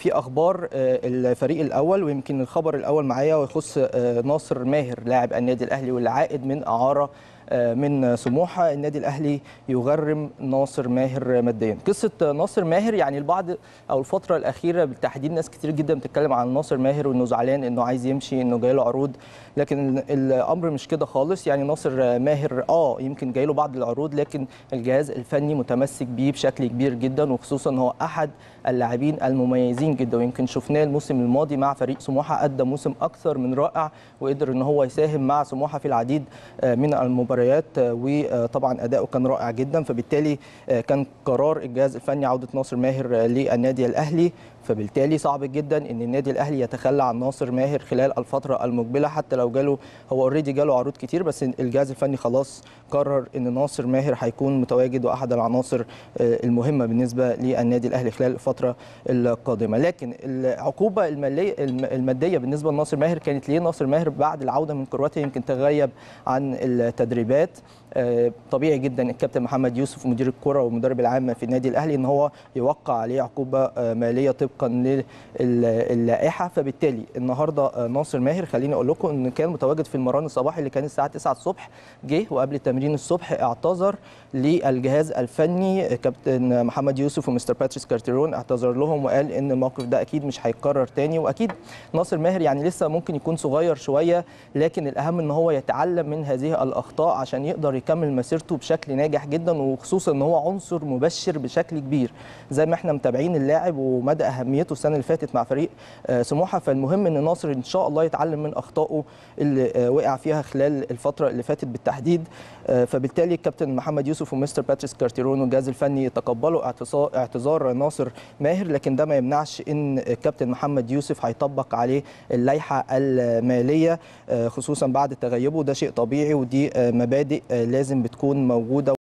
في اخبار الفريق الاول ويمكن الخبر الاول معايا ويخص ناصر ماهر لاعب النادي الاهلي والعائد من اعاره من سموحه النادي الاهلي يغرم ناصر ماهر ماديا قصه ناصر ماهر يعني البعض او الفتره الاخيره بالتحديد ناس كتير جدا بتتكلم عن ناصر ماهر وانه زعلان انه عايز يمشي انه جاي له عروض لكن الامر مش كده خالص يعني ناصر ماهر اه يمكن جاي له بعض العروض لكن الجهاز الفني متمسك بيه بشكل كبير جدا وخصوصا هو احد اللاعبين المميزين جدا ويمكن شفناه الموسم الماضي مع فريق سموحه ادى موسم اكثر من رائع وقدر ان هو يساهم مع سموحه في العديد من المباريات وطبعا اداؤه كان رائع جدا فبالتالي كان قرار الجهاز الفني عوده ناصر ماهر للنادي الاهلي فبالتالي صعب جدا ان النادي الاهلي يتخلى عن ناصر ماهر خلال الفتره المقبله حتى لو جاله هو اوريدي جاله عروض كتير بس الجهاز الفني خلاص قرر ان ناصر ماهر هيكون متواجد واحد العناصر المهمه بالنسبه للنادي الاهلي خلال الفتره القادمه لكن العقوبه الماليه الماديه بالنسبه لناصر ماهر كانت ليه ناصر ماهر بعد العوده من كرواتيا يمكن تغيب عن التدريبات طبيعي جدا الكابتن محمد يوسف مدير الكره والمدرب العام في النادي الاهلي ان هو يوقع عليه عقوبه ماليه طبقا للائحه فبالتالي النهارده ناصر ماهر خليني اقول لكم ان كان متواجد في المران الصباحي اللي كان الساعه 9 الصبح جه وقبل التمرين الصبح اعتذر للجهاز الفني كابتن محمد يوسف ومستر باتريس كارتيرون اعتذر لهم وقال ان الموقف ده اكيد مش هيتكرر تاني واكيد ناصر ماهر يعني لسه ممكن يكون صغير شويه لكن الاهم ان هو يتعلم من هذه الاخطاء عشان يقدر يكمل مسيرته بشكل ناجح جدا وخصوصا ان هو عنصر مبشر بشكل كبير زي ما احنا متابعين اللاعب ومدى اهميته السنه اللي فاتت مع فريق سموحه فالمهم ان ناصر ان شاء الله يتعلم من اخطائه اللي وقع فيها خلال الفتره اللي فاتت بالتحديد فبالتالي الكابتن محمد يوسف ومستر باتريس كارتيرون والجهاز الفني تقبلوا اعتذار ناصر ماهر لكن ده ما يمنعش ان الكابتن محمد يوسف هيطبق عليه اللائحه الماليه خصوصا بعد تغيبه ده شيء طبيعي ودي مبادئ لازم بتكون موجوده